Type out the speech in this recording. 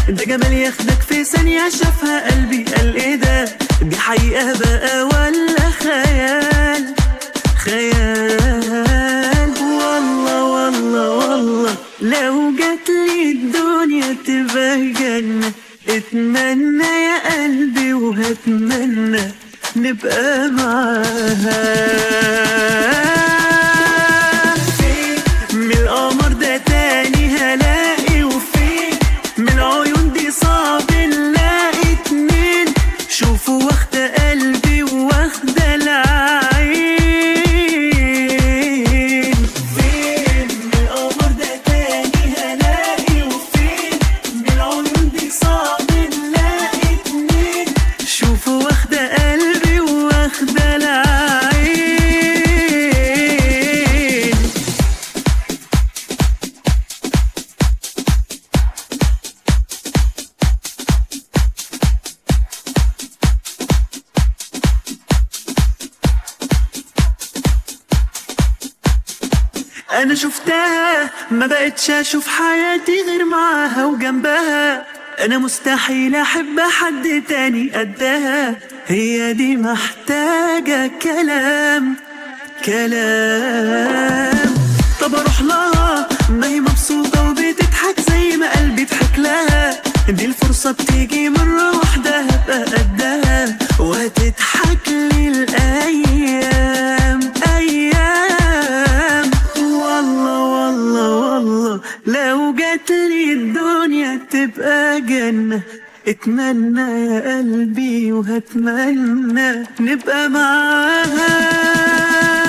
ده جمال ياخدك في ثانية شافها قلبي قال ايه ده دي حقيقة بقى ولا خيال خيال والله والله والله لو جات لي الدنيا تبقى جنة اتمنى يا قلبي وهتمنى نبقى معاها من القمر ده تاني هلاقي وفين من العيون دي صعب نلاقي اتنين شوفوا واخدة قلبي وواخدة العين فين من القمر ده تاني هلاقي وفين من العيون دي صعب نلاقي اتنين شوفوا واخدة قلبي وواخدة العين انا شفتها ما بقتش اشوف حياتي غير معاها وجنبها انا مستحيل احب حد تاني قدها هي دي محتاجة كلام كلام طب اروح لها ما هي مبسوطة وبتضحك زي ما قلبي ضحك لها دي الفرصة بتيجي مرة واحدة هبقى قدها وهتضحك لي الأيام أيام والله والله والله لو جات لي الدنيا تبقى جنة اتمنى يا قلبي وهتمنى نبقى معاها